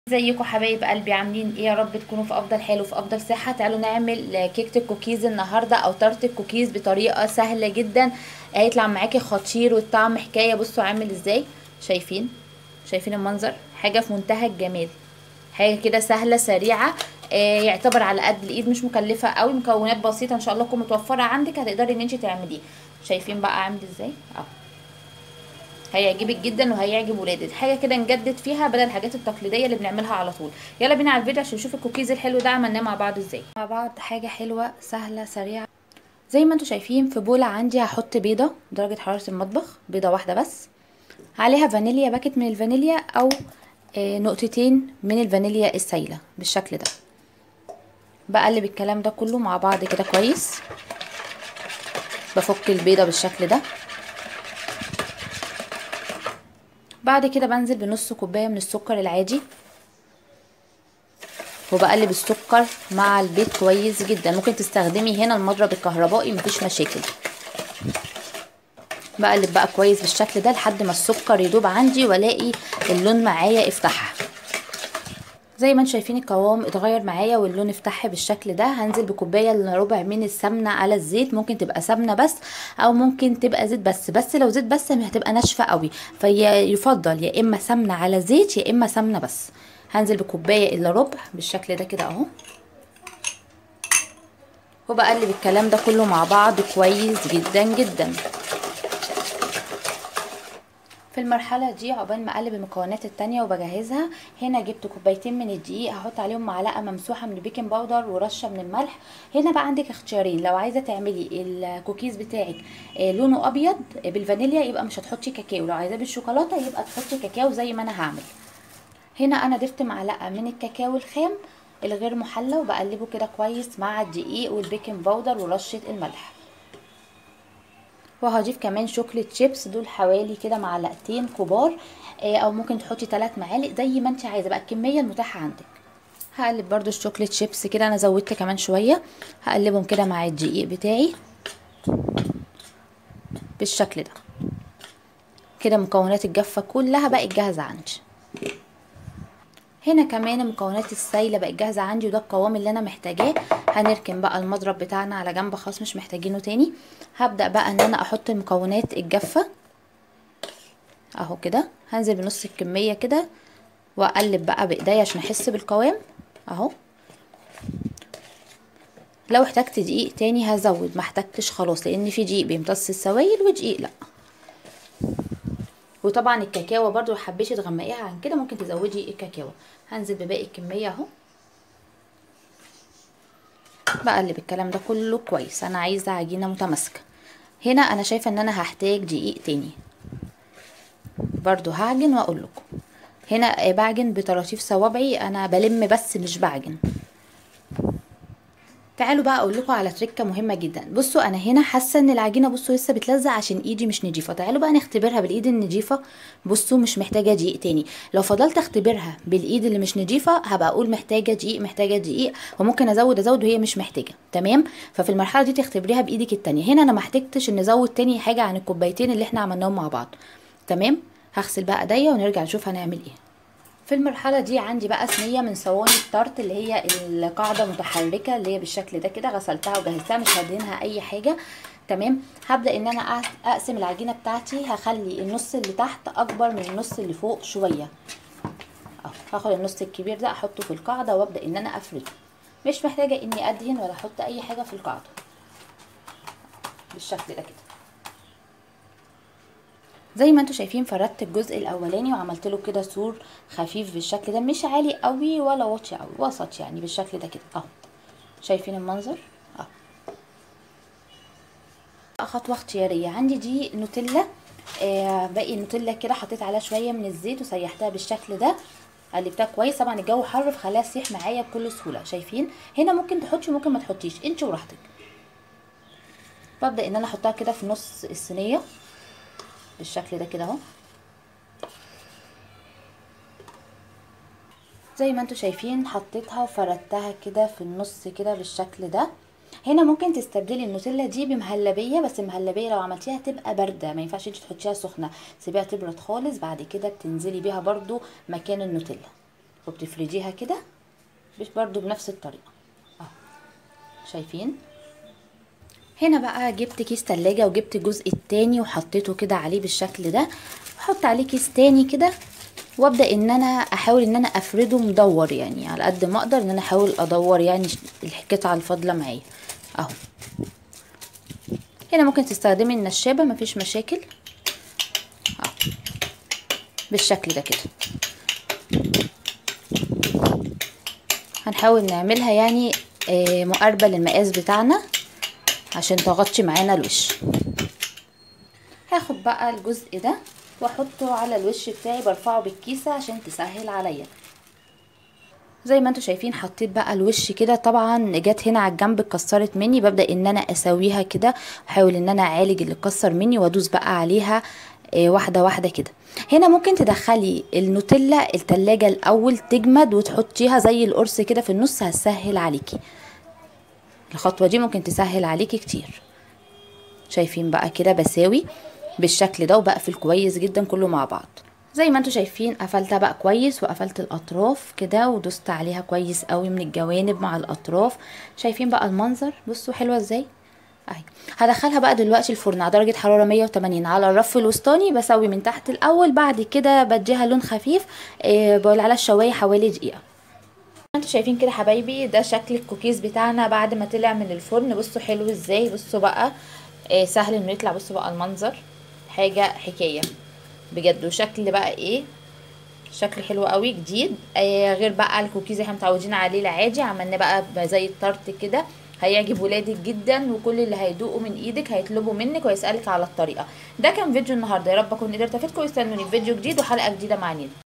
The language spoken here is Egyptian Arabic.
ازيكم حبايب قلبي عاملين ايه يا رب تكونوا في افضل حال وفي افضل صحه تعالوا نعمل كيكه الكوكيز النهارده او تارت الكوكيز بطريقه سهله جدا هيطلع معاكي خطير والطعم حكايه بصوا عامل ازاي شايفين شايفين المنظر حاجه في منتهى الجمال حاجه كده سهله سريعه آه يعتبر على قد الايد مش مكلفه قوي مكونات بسيطه ان شاء الله تكون متوفره عندك هتقدري ان انت تعمليه شايفين بقى عامل ازاي اهو هيعجبك جدا وهيعجب ولادك حاجه كده نجدد فيها بدل الحاجات التقليديه اللي بنعملها على طول يلا بينا على الفيديو عشان نشوف الكوكيز الحلو ده عملناه مع بعض ازاي مع بعض حاجه حلوه سهله سريعه زي ما انتم شايفين في بوله عندي هحط بيضه درجه حراره المطبخ بيضه واحده بس عليها فانيليا باكت من الفانيليا او آه نقطتين من الفانيليا السايله بالشكل ده بقلب الكلام ده كله مع بعض كده كويس بفك البيضه بالشكل ده بعد كده بنزل بنص كوبايه من السكر العادي وبقلب السكر مع البيض كويس جدا ممكن تستخدمي هنا المضرب الكهربائي مفيش مشاكل بقلب بقى كويس بالشكل ده لحد ما السكر يدوب عندي والاقي اللون معايا افتح زي ما انتم شايفين القوام اتغير معايا واللون افتح بالشكل ده هنزل بكوبايه الا ربع من السمنه على الزيت ممكن تبقى سمنه بس او ممكن تبقى زيت بس بس لو زيت بس هتبقى ناشفه قوي فيفضل يا اما سمنه على زيت يا اما سمنه بس هنزل بكوبايه الا ربع بالشكل ده كده اهو وبقلب الكلام ده كله مع بعض كويس جدا جدا في المرحله دي عقبال ما اقلب المكونات التانية وبجهزها هنا جبت كوبايتين من الدقيق هحط عليهم معلقه ممسوحه من البيكنج باودر ورشه من الملح هنا بقى عندك اختيارين لو عايزه تعملي الكوكيز بتاعك لونه ابيض بالفانيليا يبقى مش هتحطي كاكاو لو عايزاه بالشوكولاته يبقى تحطي كاكاو زي ما انا هعمل هنا انا ضفت معلقه من الكاكاو الخام الغير محلى وبقلبه كده كويس مع الدقيق والبيكنج باودر ورشه الملح وهضيف كمان شوكليت شيبس دول حوالي كده معلقتين كبار او ممكن تحطي 3 معالق زي ما انت عايزه بقى الكميه المتاحه عندك هقلب برده الشوكليت شيبس كده انا زودت كمان شويه هقلبهم كده مع الدقيق بتاعي بالشكل ده كده مكونات الجافه كلها بقت جاهزه عندي هنا كمان المكونات السايله بقت جاهزه عندي وده القوام اللي انا محتاجاه هنركن بقى المضرب بتاعنا على جنب خلاص مش محتاجينه تاني هبدا بقى ان انا احط المكونات الجافه اهو كده هنزل بنص الكميه كده واقلب بقى بايديا عشان احس بالقوام اهو لو احتجت دقيق تاني هزود ما احتجتش خلاص لان في دقيق بيمتص السوائل ودقيق لا وطبعا الكاكاو برضو حبيتي تغمقيها عن كده ممكن تزودي الكاكاو هنزل بباقي الكميه اهو بقلب الكلام ده كله كويس انا عايزه عجينه متماسكه هنا انا شايفه ان انا هحتاج دقيق تاني برضو هعجن واقول لكم هنا بعجن بطراطيف صوابعي انا بلم بس مش بعجن تعالوا بقى اقول لكم على تريكه مهمه جدا بصوا انا هنا حاسه ان العجينه بصوا لسه بتلزق عشان ايدي مش نضيفه تعالوا بقى نختبرها بالايد النضيفه بصوا مش محتاجه دقيق تاني لو فضلت اختبرها بالايد اللي مش نضيفه هبقى اقول محتاجه دقيق محتاجه دقيق وممكن ازود ازود وهي مش محتاجه تمام ففي المرحله دي تختبريها بايدك التانية هنا انا ما احتجتش ان ازود تاني حاجه عن الكوبايتين اللي احنا عملناهم مع بعض تمام هغسل بقى ايديا ونرجع نشوف هنعمل ايه في المرحله دي عندي بقى صينيه من صواني التارت اللي هي القاعده متحركه اللي هي بالشكل ده كده غسلتها وجهزتها مش هدهنها اي حاجه تمام هبدا ان انا اقسم العجينه بتاعتي هخلي النص اللي تحت اكبر من النص اللي فوق شويه اهو هاخد النص الكبير ده احطه في القاعده وابدا ان انا افرده مش محتاجه اني ادهن ولا احط اي حاجه في القاعده بالشكل ده كده زي ما انتم شايفين فردت الجزء الاولاني وعملت له كده سور خفيف بالشكل ده مش عالي قوي ولا واطي قوي وسط يعني بالشكل ده كده اهو شايفين المنظر اهو خطوه اختياريه عندي دي نوتيلا آه باقي النوتيلا كده حطيت عليها شويه من الزيت وسيحتها بالشكل ده قلبتها كويس طبعا الجو حر فخليها تسيح معايا بكل سهوله شايفين هنا ممكن تحطي ممكن ما تحطيش انت وراحتك ببدا ان انا احطها كده في نص الصينيه بالشكل ده كده اهو زي ما انتم شايفين حطيتها وفردتها كده في النص كده بالشكل ده هنا ممكن تستبدلي النوتيلا دي بمهلبيه بس المهلبيه لو عملتيها تبقى بارده ما ينفعش انت تحطيها سخنه سيبيها تبرد خالص بعد كده بتنزلي بيها برضو مكان النوتيلا وبتفرديها كده مش برضو بنفس الطريقة اهو شايفين هنا بقى جبت كيس تلاجة وجبت الجزء التاني وحطيته كده عليه بالشكل ده احط عليه كيس تاني كده وابدا ان انا احاول ان انا افرده مدور يعني على قد ما اقدر ان انا احاول ادور يعني القطعه الفاضله معايا اهو هنا ممكن تستخدمي النشابه مفيش مشاكل اهو بالشكل ده كده هنحاول نعملها يعني آه مقاربه للمقاس بتاعنا عشان تغطي معانا الوش هاخد بقى الجزء ده واحطه على الوش بتاعي برفعه بالكيسة عشان تسهل عليا زي ما انتوا شايفين حطيت بقى الوش كده طبعا جت هنا على الجنب اتكسرت مني ببدا ان انا اسويها كده احاول ان انا اعالج اللي اتكسر مني وادوس بقى عليها اه واحده واحده كده هنا ممكن تدخلي النوتيلا التلاجة الاول تجمد وتحطيها زي القرص كده في النص هتسهل عليكي الخطوه دي ممكن تسهل عليكي كتير شايفين بقى كده بساوي بالشكل ده وبقفل كويس جدا كله مع بعض زي ما انتوا شايفين قفلتها بقى كويس وقفلت الاطراف كده ودوست عليها كويس قوي من الجوانب مع الاطراف شايفين بقى المنظر بصوا حلوه ازاي اهي هدخلها بقى دلوقتي الفرن على درجه حراره 180 على الرف الوسطاني بسوي من تحت الاول بعد كده بديها لون خفيف أه بقول على الشوايه حوالي دقيقه انتوا شايفين كده حبايبي ده شكل الكوكيز بتاعنا بعد ما طلع من الفرن بصوا حلو ازاي بصوا بقى أه سهل انه يطلع بصوا بقى المنظر حاجه حكايه بجد وشكل بقى ايه شكل حلو قوي جديد آه غير بقى الكوكيز اللي احنا متعودين عليه العادي عملنا بقى زي التارت كده هيعجب ولادك جدا وكل اللي هيدوقوا من ايدك هيطلبوا منك ويسالك على الطريقه ده كان فيديو النهارده يا رب اكون قدرت افيدكم واستنوني في فيديو جديد وحلقه جديده مع نينا